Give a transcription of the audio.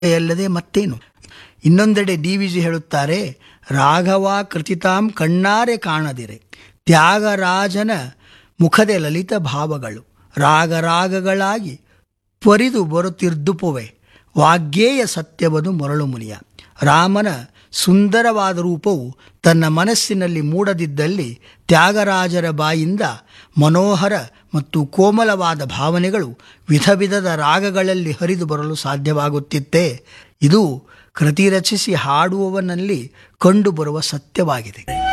ಅಲ್ಲದೆ ಮತ್ತೇನು ಇನ್ನೊಂದೆಡೆ ಡಿ ವಿ ಜಿ ಹೇಳುತ್ತಾರೆ ರಾಘವ ಕೃತಿತಾಂ ಕಣ್ಣಾರೆ ಕಾಣದಿರೆ ತ್ಯಾಗರಾಜನ ಮುಖದೆ ಲಲಿತ ಭಾವಗಳು ರಾಗರಾಗಗಳಾಗಿ ಪರಿದು ಬರುತ್ತಿರ್ದುಪುವೆ ವಾಗ್ಗೇಯ ಸತ್ಯವದು ಮರಳು ಮುನಿಯ ರಾಮನ ಸುಂದರವಾದ ರೂಪವು ತನ್ನ ಮನಸ್ಸಿನಲ್ಲಿ ಮೂಡದಿದ್ದಲ್ಲಿ ತ್ಯಾಗರಾಜರ ಬಾಯಿಂದ ಮನೋಹರ ಮತ್ತು ಕೋಮಲವಾದ ಭಾವನೆಗಳು ವಿಧ ವಿಧದ ರಾಗಗಳಲ್ಲಿ ಹರಿದು ಬರಲು ಸಾಧ್ಯವಾಗುತ್ತಿತ್ತೆ ಇದು ಕೃತಿ ರಚಿಸಿ ಹಾಡುವವನಲ್ಲಿ ಕಂಡುಬರುವ ಸತ್ಯವಾಗಿದೆ